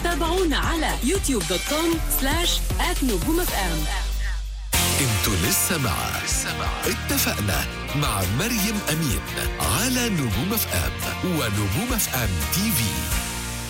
تابعونا على يوتيوب دوت كوم سلاش نجوم اف ام انتوا لسه مع اتفقنا مع مريم امين على نجوم اف ام ونجوم اف ام تي في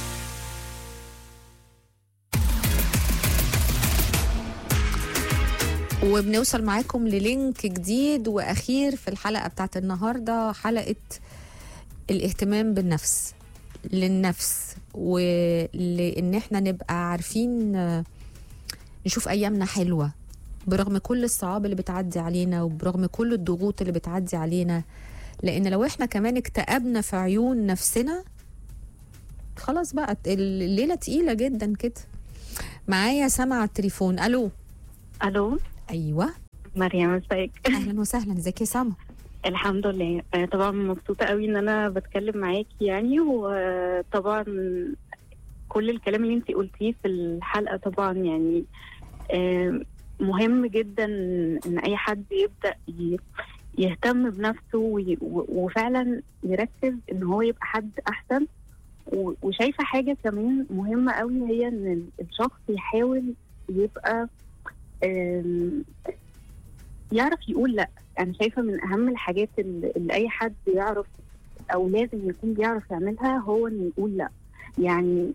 وبنوصل معاكم للينك جديد واخير في الحلقه بتاعت النهارده حلقه الاهتمام بالنفس للنفس ولان احنا نبقى عارفين آه، نشوف ايامنا حلوه برغم كل الصعاب اللي بتعدي علينا وبرغم كل الضغوط اللي بتعدي علينا لان لو احنا كمان اكتئبنا في عيون نفسنا خلاص بقى الليله تقيله جدا كده معايا سما على التليفون الو الو ايوه مريم ازيك اهلا وسهلا ازيك يا سما الحمد لله آه، طبعا مبسوطه قوي ان انا بتكلم معاكي يعني وطبعا كل الكلام اللي انت قلتيه في الحلقه طبعا يعني آه، مهم جدا ان اي حد يبدا ي- يهتم بنفسه وي- و- وفعلا يركز ان هو يبقى حد احسن و- وشايفه حاجه كمان مهمه قوي هي ان الشخص يحاول يبقى آم، يعرف يقول لا انا شايفه من اهم الحاجات اللي اللي اي حد يعرف او لازم يكون بيعرف يعملها هو انه يقول لا يعني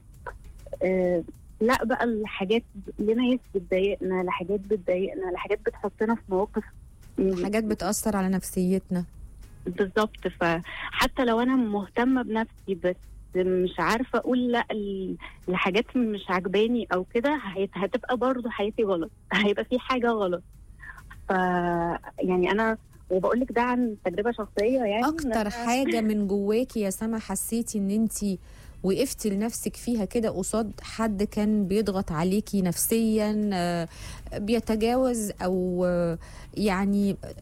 آه لا بقى الحاجات لناس بتضايقنا لحاجات بتضايقنا لحاجات بتحطنا في مواقف م- حاجات بتاثر على نفسيتنا بالظبط فحتى لو انا مهتمه بنفسي بس مش عارفه اقول لا ل- لحاجات مش عجباني او كده هيت- هتبقى برضه حياتي غلط هيبقى في حاجه غلط ف يعني انا وبقول لك ده عن تجربه شخصيه يعني إن اكتر أنا- حاجه من جواكي يا سما حسيتي ان انت وقفتي لنفسك فيها كده قصاد حد كان بيضغط عليكي نفسيا آه، بيتجاوز او آه، يعني آه،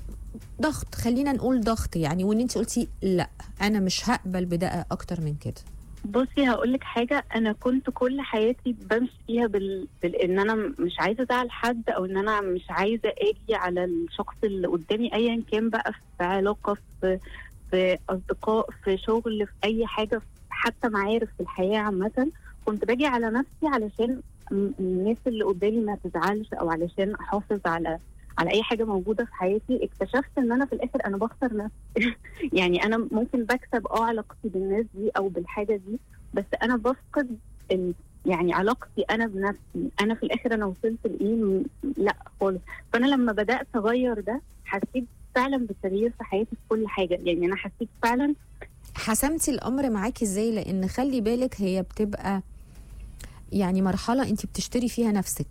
ضغط خلينا نقول ضغط يعني وان انت قلتي لا انا مش هقبل بده اكتر من كده بصي هقول لك حاجه انا كنت كل حياتي بمشي فيها بال... بال... ان انا مش عايزه ازعل حد او ان انا مش عايزه اجي على الشخص اللي قدامي ايا كان بقى في علاقه في في اصدقاء في شغل في اي حاجه حتى معارف في الحياه عامه كنت باجي على نفسي علشان م- الناس اللي قدامي ما تزعلش او علشان احافظ على على اي حاجه موجوده في حياتي اكتشفت ان انا في الاخر انا بخسر نفسي يعني انا ممكن بكسب اه علاقتي بالناس دي او بالحاجه دي بس انا بفقد ال... يعني علاقتي انا بنفسي انا في الاخر انا وصلت لايه م- لا خالص فانا لما بدات اغير ده حسيت فعلا بالتغيير في حياتي في كل حاجه يعني انا حسيت فعلا حسمتي الامر معاكي ازاي لان خلي بالك هي بتبقى يعني مرحله انت بتشتري فيها نفسك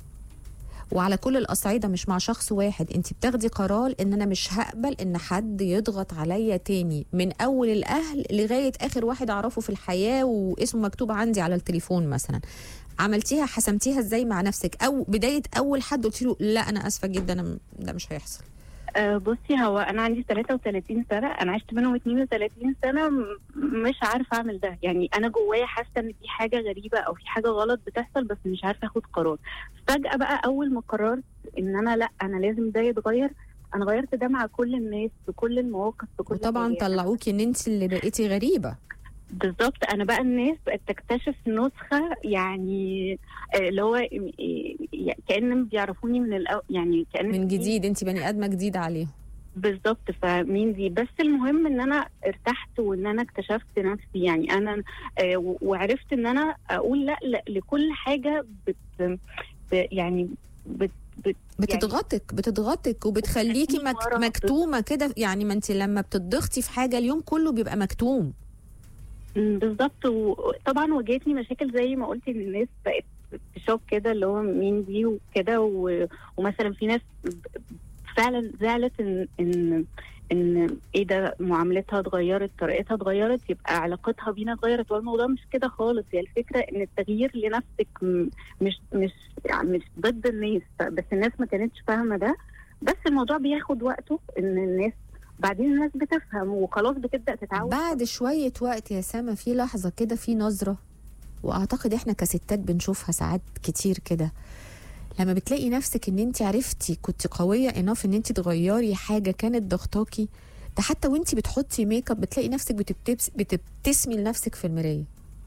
وعلى كل الاصعده مش مع شخص واحد انت بتاخدي قرار ان انا مش هقبل ان حد يضغط عليا تاني من اول الاهل لغايه اخر واحد اعرفه في الحياه واسمه مكتوب عندي على التليفون مثلا عملتيها حسمتيها ازاي مع نفسك او بدايه اول حد قلت له لا انا اسفه جدا أنا م- ده مش هيحصل آه بصي هو انا عندي 33 سنه انا عشت منهم 32 سنه م- مش عارفه اعمل ده يعني انا جوايا حاسه ان في حاجه غريبه او في حاجه غلط بتحصل بس مش عارفه اخد قرار فجاه بقى اول ما قررت ان انا لا انا لازم ده يتغير انا غيرت ده مع كل الناس في كل المواقف في كل وطبعا حاجة. طلعوكي ان انت اللي بقيتي غريبه بالظبط انا بقى الناس بقت تكتشف نسخه يعني آه، اللي هو آه، كانهم بيعرفوني من الأول يعني كان من جديد انت بني ادمه جديده عليهم بالظبط فمين دي بس المهم ان انا ارتحت وان انا اكتشفت نفسي يعني انا آه و- وعرفت ان انا اقول لا, لا لكل حاجه بت ب- يعني بت بت بتضغطك بتضغطك وبتخليكي بتخليني مك ورا. مكتومه كده يعني ما انت لما بتضغطي في حاجه اليوم كله بيبقى مكتوم مم، بالظبط وطبعا واجهتني مشاكل زي ما قلتي ان الناس بقت في شوك كده اللي هو مين دي وكده و- ومثلا في ناس ب- فعلا زعلت ان ان ان ايه ده معاملتها اتغيرت طريقتها اتغيرت يبقى علاقتها بينا اتغيرت والموضوع مش كده خالص هي الفكره ان التغيير لنفسك م- مش مش يعني مش ضد الناس بس الناس ما كانتش فاهمه ده بس الموضوع بياخد وقته ان الناس بعدين الناس بتفهم وخلاص بتبدا تتعود بعد شويه وقت يا سما في لحظه كده في نظره واعتقد احنا كستات بنشوفها ساعات كتير كده لما بتلاقي نفسك ان انت عرفتي كنت قويه اناف ان انت تغيري حاجه كانت ضغطاكي ده حتى وانت بتحطي ميك اب بتلاقي نفسك بتبتبس بتبتسمي لنفسك في المرايه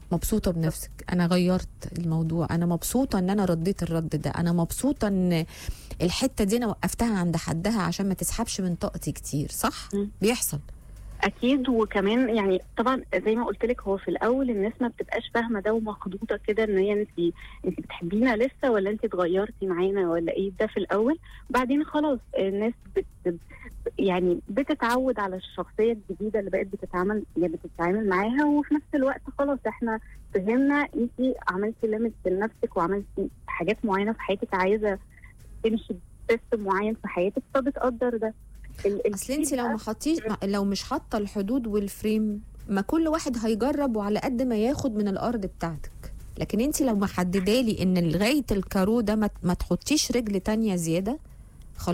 مبسوطه بنفسك انا غيرت الموضوع انا مبسوطه ان انا رديت الرد ده انا مبسوطه ان الحته دي انا وقفتها عند حدها عشان ما تسحبش من طاقتي كتير صح مم. بيحصل اكيد وكمان يعني طبعا زي ما قلت لك هو في الاول الناس ما بتبقاش فاهمه ده ومخضوضه كده ان هي انت انت بتحبينا لسه ولا انت اتغيرتي معانا ولا ايه ده في الاول بعدين خلاص الناس بت يعني بتتعود على الشخصيه الجديده اللي بقت بتتعامل يعني بتتعامل معاها وفي نفس الوقت خلاص احنا فهمنا انت عملتي ليميت لنفسك وعملتي حاجات معينه في حياتك عايزه تمشي بسيستم معين في حياتك فبتقدر ده ال- اصل انت الجديد لو بقى- ما حطيش لو مش حاطه الحدود والفريم ما كل واحد هيجرب وعلى قد ما ياخد من الارض بتاعتك لكن انت لو محدده لي ان لغايه الكارو ده ما, ما تحطيش رجل تانية زياده